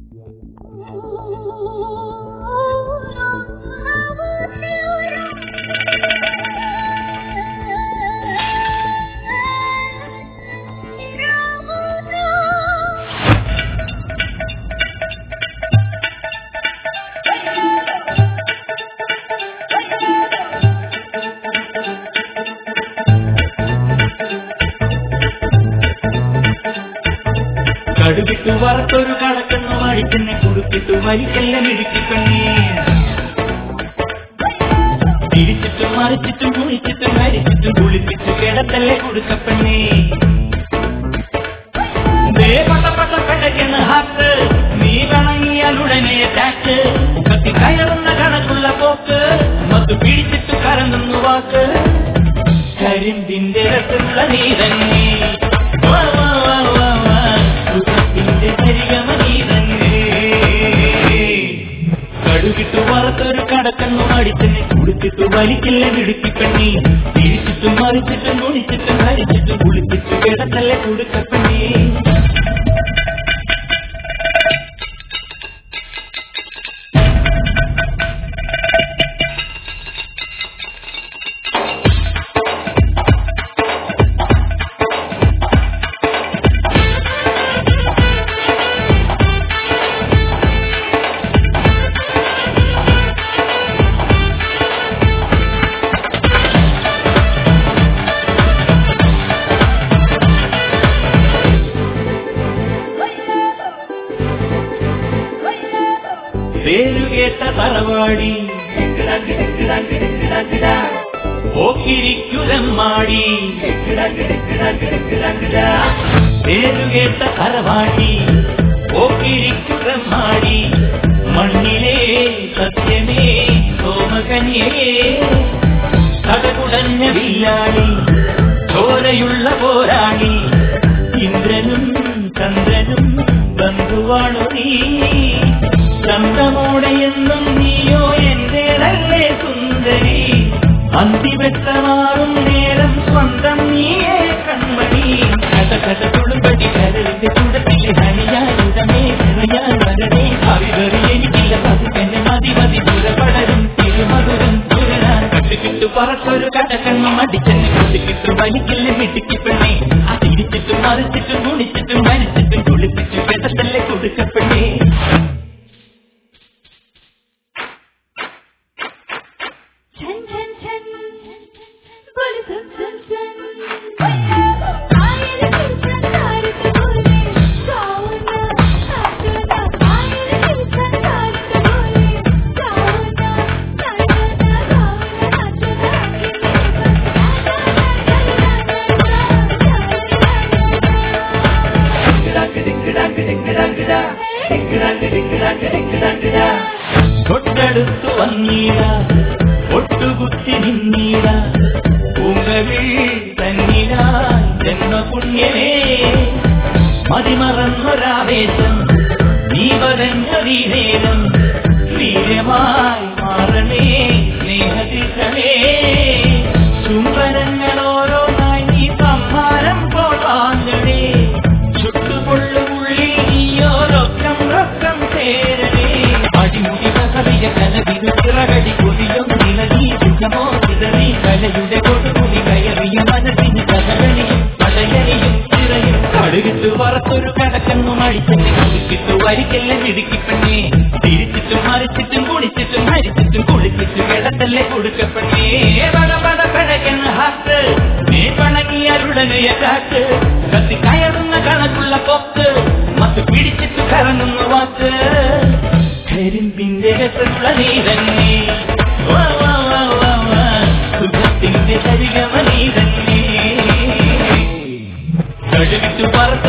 കടുകിട്ടു വറുത്തൊരു കടക്കുന്നു മടിച്ചെന്നെ കുടുക്കിട്ടു വലിക്കെല്ലാം ഇടുക്കിപ്പെണ്ണേ തിരിച്ചിട്ടും മറിച്ചിട്ടും കുളിച്ചിട്ടും മരിച്ചിട്ടും കുളിപ്പിച്ചു കിടത്തല്ലേ കൊടുക്കപ്പെണ്ണേ ദേ പട്ട പട്ട പെടയ്ക്കുന്ന ഹാത്ത് നീ വണങ്ങിയാൽ ഉടനെ ടാക്ക് കത്തി കയറുന്ന കണക്കുള്ള പോക്ക് മത്ത് പിടിച്ചിട്ട് കരങ്ങുന്നു വാക്ക് കരിമ്പിന്റെ രസമുള്ള നീ തന്നെ വാ, വാ, വാ, വാ, വാ. സുഖത്തിന്റെ പരിഗമ നീ തന്നെ കടുകിട്ടു വറുത്തൊരു കടക്കണ്ണു മടിച്ചെന്നെ കുടിച്ചിട്ടു വലിക്കില്ല വിടുക്കിപ്പെണ്ണി തിരിച്ചിട്ടും മറിച്ചിട്ടും കുടിച്ചിട്ടും ഹരിച്ചിട്ടും കുളിപ്പിച്ചു കിടക്കല്ലേ കൊടുക്കപ്പെണ്ണി പേരുകേട്ട തറവാടി ഓക്കിരിക്കുരമ്മാടി പേരുകേട്ട തറവാടി ഓക്കിരിക്കുരമ്മാടി മണ്ണിലെ സത്യമേ സോമകന്യേ കടകുടഞ്ഞ വില്ലാളി ചോരയുള്ള പോരാളി ഇന്ദ്രനും ചന്ദ്രനും ബന്ധുവാണു നീ ചന്തമോടെ എന്നും നീയോ എന്റേതല്ലേ സുന്ദരി അന്തിവെട്ടമാറും നേരം സ്വന്തം നീയേ കൺമണി കഥ കഥ തുളുമ്പടി കരളിന്റെ ചുടത്തിലെ ഹനിയായുടമേ ഹനിയാൻ വരണേ അവിവറി എനിക്കില്ല പതുക്കെന്നെ മതി മതി പുറപടരും തിരുമധുരം തുരനാൻ കട്ടുകിട്ടു പറക്കൊരു കടക്കണ്ണം അടിച്ചെന്നെ കൊട്ടിക്കിട്ടു വലിക്കില്ല മിടുക്കി പെണ്ണേ തിരിച്ചിട്ടും മറിച്ചിട്ടും കുണിച്ചിട്ടും മരിച്ചിട്ടും കുളിപ്പിച്ചു കിടത്തല്ലേ കൊടുക്കപ്പെണ്ണേ छन छन छन बोल सुन सुन सुन आयल किरचन तारक बोले जाओ ना नाचो ना आयल किरचन तारक बोले जाओ ना नाचो ना गाओ ना नाचो ना आगे തൊട്ടടുത്തു വന്നീട ഒട്ടുകുത്തി നിന്നീട പൂങ്കവിൽ തന്നിട ജന്മപുണ്യനേ മതിമറന്നൊരാവേശം നീ വരഞ്ഞൊരീ നേരം വീര്യമായി മാറണേ സ്നേഹതിഷമേ ചുംബനങ്ങളോരോന്നായി നീ സമ്മാനം പോൾ വാങ്ങണേ ചുട്ടുപൊള്ളുമുള്ളിൽ നീയോരൊക്കം റൊക്കം ചേരണേ അടിമുടി കവിയ കലവിരു ചിറകടി കൊതിയും നിലനീ സുഖമോ ചിതറി കലയുടെ കൊടുകുടി കയറിയ മനസ്സിന് കഥകളിയും പടയലിയും ചിറയും കടുകിട്ടു വറുത്തൊരു കടക്കണ്ണു മടിച്ചെന്നെ കുളിക്കിട്ടു വരിക്കല്ല മിടുക്കിപ്പെണ്ണേ തിരിച്ചിട്ടും മറിച്ചിട്ടും കുളിച്ചിട്ടും മരിച്ചിട്ടും കുളിപ്പിച്ചു കിടത്തല്ലേ കൊടുക്കപ്പെണ്ണേ പട പട പഴകെന്ന ഹാത്ത് നീ പണങ്ങിയാലുടനെയ കാറ്റ് കത്തി കയറുന്ന കണക്കുള്ള പൊക്ക് മത്ത് പിടിച്ചിട്ട് കറങ്ങുന്ന വാക്ക് കരിമ്പിന്റെ രസമുള്ള നീ തന്നെ വാ, വാ, വാ, വാ, വാ. സുഖത്തിന്റെ സരിഗമ നീ തന്നെ കഴുകിട്ടു പറത്ത